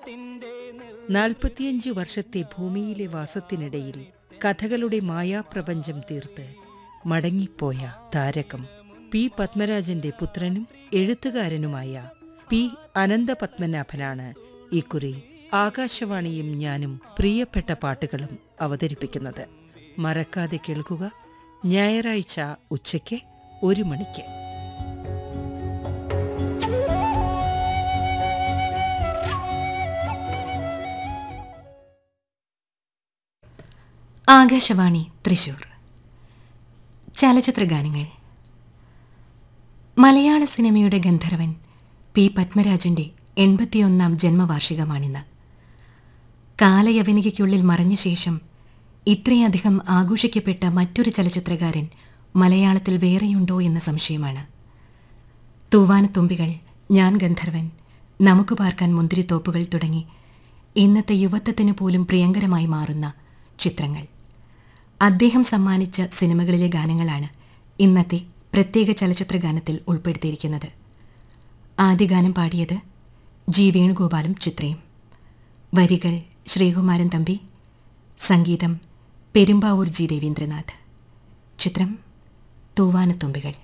നാൽപ്പത്തിയഞ്ച് വർഷത്തെ ഭൂമിയിലെ വാസത്തിനിടയിൽ കഥകളുടെ മായാപ്രപഞ്ചം തീർത്ത് മടങ്ങിപ്പോയ താരകം പി പത്മരാജന്റെ പുത്രനും എഴുത്തുകാരനുമായ പി അനന്തപത്മനാഭനാണ് ഇക്കുറി ആകാശവാണിയും ഞാനും പ്രിയപ്പെട്ട പാട്ടുകളും അവതരിപ്പിക്കുന്നത് മറക്കാതെ കേൾക്കുക ഞായറാഴ്ച ഉച്ചയ്ക്ക് ഒരു മണിക്ക് ആകാശവാണി തൃശൂർ ചലച്ചിത്ര ഗാനങ്ങൾ മലയാള സിനിമയുടെ ഗന്ധർവൻ പി പത്മരാജന്റെ എൺപത്തിയൊന്നാം ജന്മവാർഷികമാണിന്ന് കാലയവനികയ്ക്കുള്ളിൽ മറഞ്ഞ ശേഷം ഇത്രയധികം ആഘോഷിക്കപ്പെട്ട മറ്റൊരു ചലച്ചിത്രകാരൻ മലയാളത്തിൽ വേറെയുണ്ടോ എന്ന സംശയമാണ് തൂവാനത്തുമ്പികൾ ഞാൻ ഗന്ധർവൻ നമുക്ക് പാർക്കാൻ മുന്തിരിത്തോപ്പുകൾ തുടങ്ങി ഇന്നത്തെ യുവത്വത്തിന് പോലും പ്രിയങ്കരമായി മാറുന്ന ചിത്രങ്ങൾ അദ്ദേഹം സമ്മാനിച്ച സിനിമകളിലെ ഗാനങ്ങളാണ് ഇന്നത്തെ പ്രത്യേക ചലച്ചിത്ര ഗാനത്തിൽ ഉൾപ്പെടുത്തിയിരിക്കുന്നത് ആദ്യ ഗാനം പാടിയത് ജി വേണുഗോപാലും ചിത്രയും വരികൾ ശ്രീകുമാരൻ തമ്പി സംഗീതം പെരുമ്പാവൂർ ജി രവീന്ദ്രനാഥ് ചിത്രം തൂവാനത്തുമ്പികൾ